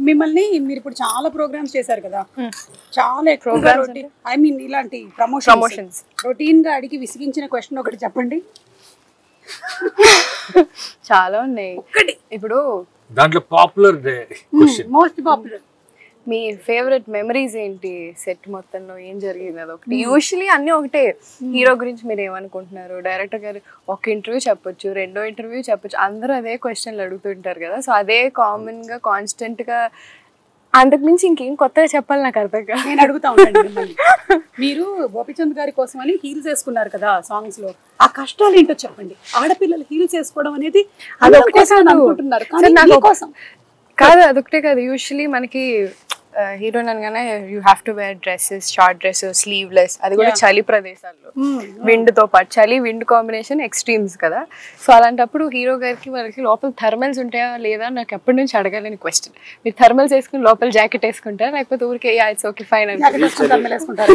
మిమ్మల్ని మీరు ఇప్పుడు చాలా ప్రోగ్రామ్స్ చేశారు కదా చాలా ఎక్కువ ఐ మీన్ ఇలాంటి ప్రమోషన్ Promotions. రొటీన్ గా అడిగి విసిగించిన క్వశ్చన్ ఒకటి చెప్పండి చాలా ఉన్నాయి ఒక్కటి ఇప్పుడు దాంట్లో పాపులర్ క్వశ్చన్ మోస్ట్ పాపులర్ మీ ఫేవరెట్ మెమరీస్ ఏంటి సెట్ మొత్తంలో ఏం జరిగింది అది ఒకటి యూజువలీ అన్నీ ఒకటే హీరో గురించి మీరు ఏమనుకుంటున్నారు డైరెక్టర్ గారు ఒక ఇంటర్వ్యూ చెప్పొచ్చు రెండో ఇంటర్వ్యూ చెప్పొచ్చు అందరూ అదే క్వశ్చన్లు అడుగుతుంటారు కదా సో అదే కామన్ గా కాన్స్టెంట్ గా అంతకు మించి ఇంకేం కొత్తగా చెప్పాలి నాకు అర్థం కాదు నేను అడుగుతా ఉంటాను మిమ్మల్ని మీరు గోపిచంద్ గారి కోసం అని హీల్స్ వేసుకున్నారు కదా సాంగ్స్ లో ఆ కష్టాలు ఏంటో చెప్పండి ఆడపిల్లలు హీల్స్ వేసుకోవడం అనేది అదొకటే అందరి కోసం అని కాదు. అనుకుంటున్నారు సార్, కానీ నాకు మీకోసం కాదు అదొకటే కాదు యూజువలీ మనకి హీరోయిన్ అనగానే you have to wear dresses short dresses sleeveless అది కూడా చలి ప్రదేశాల్లో విండ్ తో పాటు చలి విండ్ కాంబినేషన్ ఎక్స్ట్రీమ్స్ కదా సో అలాంటప్పుడు హీరో గారికి వాళ్ళకి లోపల థర్మల్స్ ఉంటాయా లేదా అని నాకు ఎప్పటి నుంచి అడగాలని క్వశ్చన్ మీరు థర్మల్స్ వేసుకుని లోపల జాకెట్ వేసుకుంటారా లేకపోతే ఊరికే ఇట్స్ ఓకే ఫైన్ అని జాకెట్ వేసుకుని తమ్ముళ్ళు వేసుకుంటారు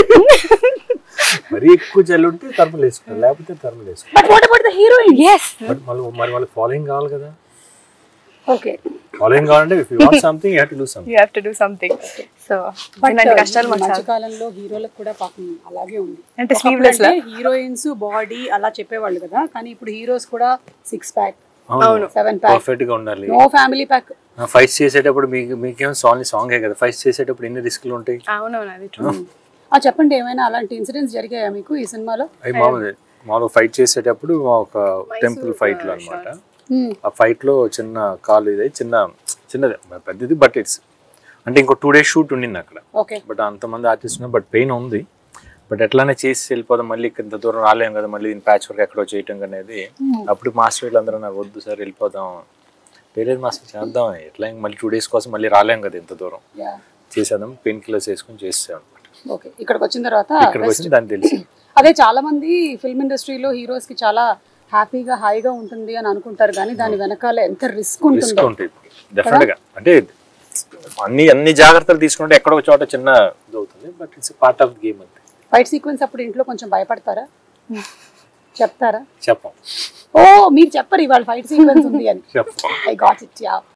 మరీ ఎక్కువ జల్లు ఉంటే తరపులు వేసుకుంటారు లేకపోతే తరపులు వేసుకుంటారు but what about the heroine yes but మళ్ళీ మరి వాళ్ళకి ఫాలోయింగ్ కావాలి కదా ఓకే ఫాలోయింగ్ కావాలంటే if you want something you have to do something you have to do something so ఇలాంటి కష్టాలు మాకు చాలా మధ్యకాలంలో హీరోలకు కూడా పాపం అలాగే ఉంది అంటే sleeveless లా? హీరోయిన్స్ బాడీ అలా చెప్పేవాళ్ళు కదా కానీ ఇప్పుడు హీరోస్ కూడా సిక్స్ ప్యాక్ అవును సెవెన్ ప్యాక్ పర్ఫెక్ట్ గా ఉండాలి నో ఫ్యామిలీ ప్యాక్ ఫైట్స్ చేసేటప్పుడు మీకు మీకేం సాంగ్ సాంగే కదా ఫైట్స్ చేసేటప్పుడు ఎన్ని రిస్క్లు ఉంటాయి అవునవును అది true. ఆ చెప్పండి ఏమైనా అలాంటి ఇన్సిడెంట్స్ జరిగాయా మీకు ఈ సినిమాలో అవి మామూలు మామూలు ఫైట్ చేసేటప్పుడు మా ఒక టెంపుల్ ఫైట్ లో అనమాట ఆ ఫైట్ లో చిన్న కాలు ఇది చిన్న చిన్నది పెద్దది బట్ ఇట్స్ అంటే ఇంకో టూ డేస్ షూట్ ఉండింది అక్కడ ఓకే బట్ అంతమంది ఆర్టిస్ట్ ఉన్నారు బట్ పెయిన్ ఉంది బట్ ఎట్లానే చేసి వెళ్ళిపోదాం మళ్ళీ ఇక్కడ ఇంత దూరం రాలేం కదా మళ్ళీ దీని ప్యాచ్ వర్క్ ఎక్కడో చేయటం అనేది అప్పుడు మాస్టర్ వీళ్ళందరూ నాకు వద్దు సార్ వెళ్ళిపోదాం వేరేది మాస్టర్ చేద్దాం ఎట్లా ఇంక మళ్ళీ టూ డేస్ కోసం మళ్ళీ రాలేం కదా ఇంత దూరం చేసేద్దాం పెయిన్ కిల్లర్స్ వేసుకొని చేసాం అనమాట ఓకే ఇక్కడికి వచ్చిన తర్వాత ఇక్కడికి వచ్చి దాన్ని తెలిసి అదే చాలా మంది ఫిల్మ్ ఇండస్ట్రీలో హీరోస్ కి చాలా హ్యాపీగా హాయిగా ఉంటుంది అని అనుకుంటారు కానీ దాని వెనకాల ఎంత రిస్క్ రిస్క్ ఉంటుందో ఉంటుంది డెఫినెట్ గా అంటే అన్ని అన్ని జాగ్రత్తలు తీసుకుంటే ఎక్కడో ఒక చోట చిన్న ఇది అవుతుంది but it's part of game అంతే ఫైట్ సీక్వెన్స్ అప్పుడు ఇంట్లో కొంచెం భయపడతారా చెప్తారా చెప్పం ఓ మీరు చెప్పరు ఇవాళ ఫైట్ సీక్వెన్స్ ఉంది అని చెప్పం ఐ గాట్ ఇట్ యా